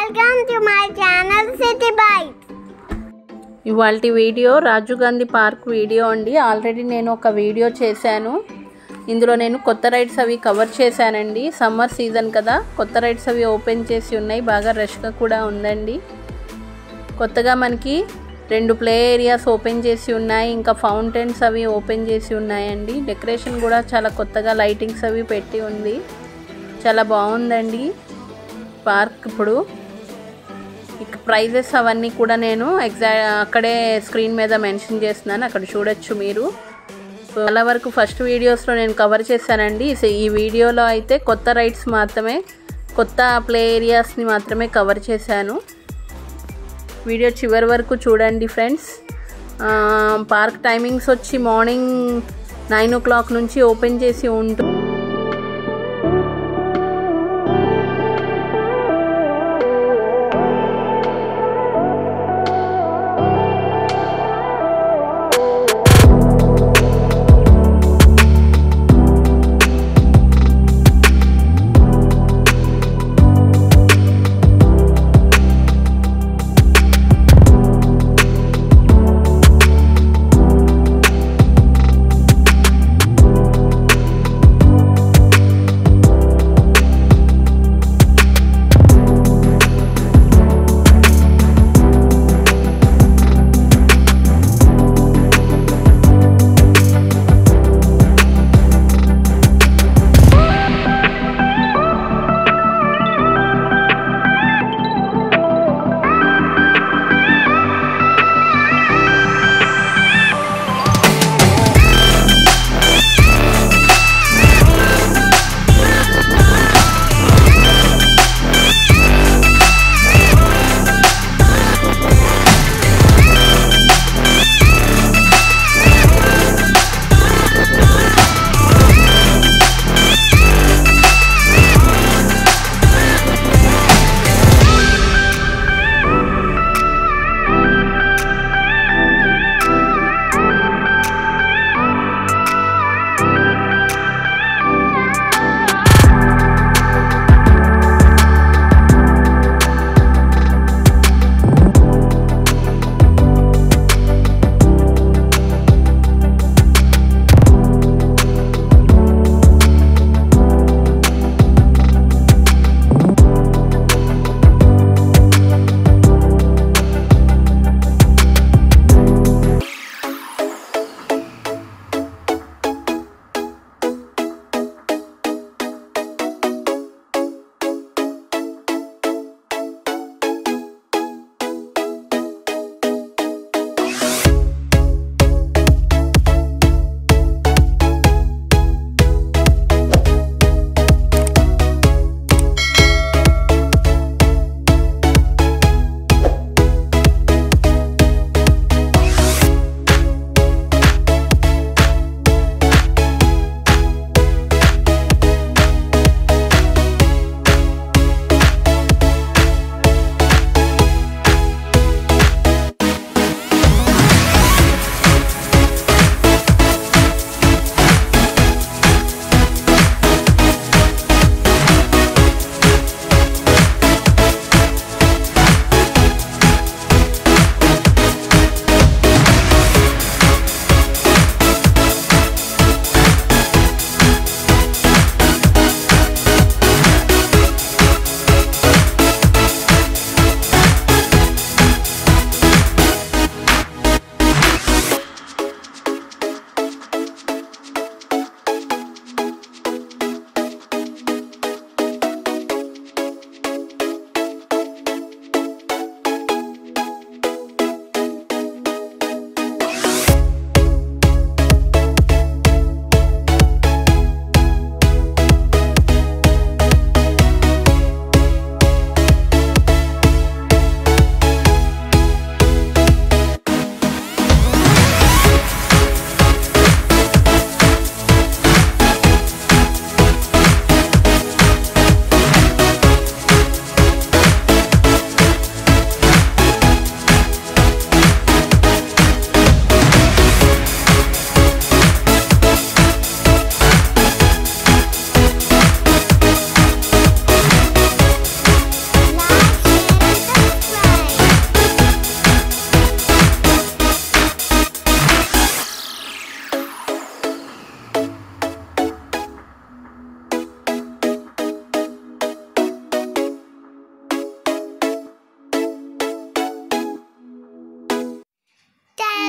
Welcome to my channel City Bite. ఇవాళ video Rajiv Gandhi park video అండి already నేను ఒక వీడియో చేశాను ఇందులో నేను కొత్త రైడ్స్ అవి కవర్ చేశానండి సమ్మర్ సీజన్ కదా కొత్త రైడ్స్ అవి ఓపెన్ చేసి ఉన్నాయి బాగా రష్గా కూడా ఉందండి కొత్తగా మనకి రెండు ప్లే ఏరియాస్ ఓపెన్ చేసి ఉన్నాయి ఇంకా ఫౌంటైన్స్ అవి ఓపెన్ చేసి ఉన్నాయండి డెకరేషన్ కూడా చాలా కొత్తగా లైటింగ్స్ అవి పెట్టి ఉంది చాలా బాగుందండి పార్క్ ఇప్పుడు ఇక ప్రైజెస్ అవన్నీ కూడా నేను ఎగ్జా అక్కడే స్క్రీన్ మీద మెన్షన్ చేస్తున్నాను అక్కడ చూడొచ్చు మీరు చాలా వరకు ఫస్ట్ వీడియోస్లో నేను కవర్ చేశానండి సో ఈ వీడియోలో అయితే కొత్త రైడ్స్ మాత్రమే కొత్త ప్లే ఏరియాస్ని మాత్రమే కవర్ చేశాను వీడియో చివరి వరకు చూడండి ఫ్రెండ్స్ పార్క్ టైమింగ్స్ వచ్చి మార్నింగ్ నైన్ ఓ క్లాక్ నుంచి ఓపెన్ చేసి ఉంటుంది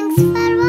థ్యాంక్స్ ఫర్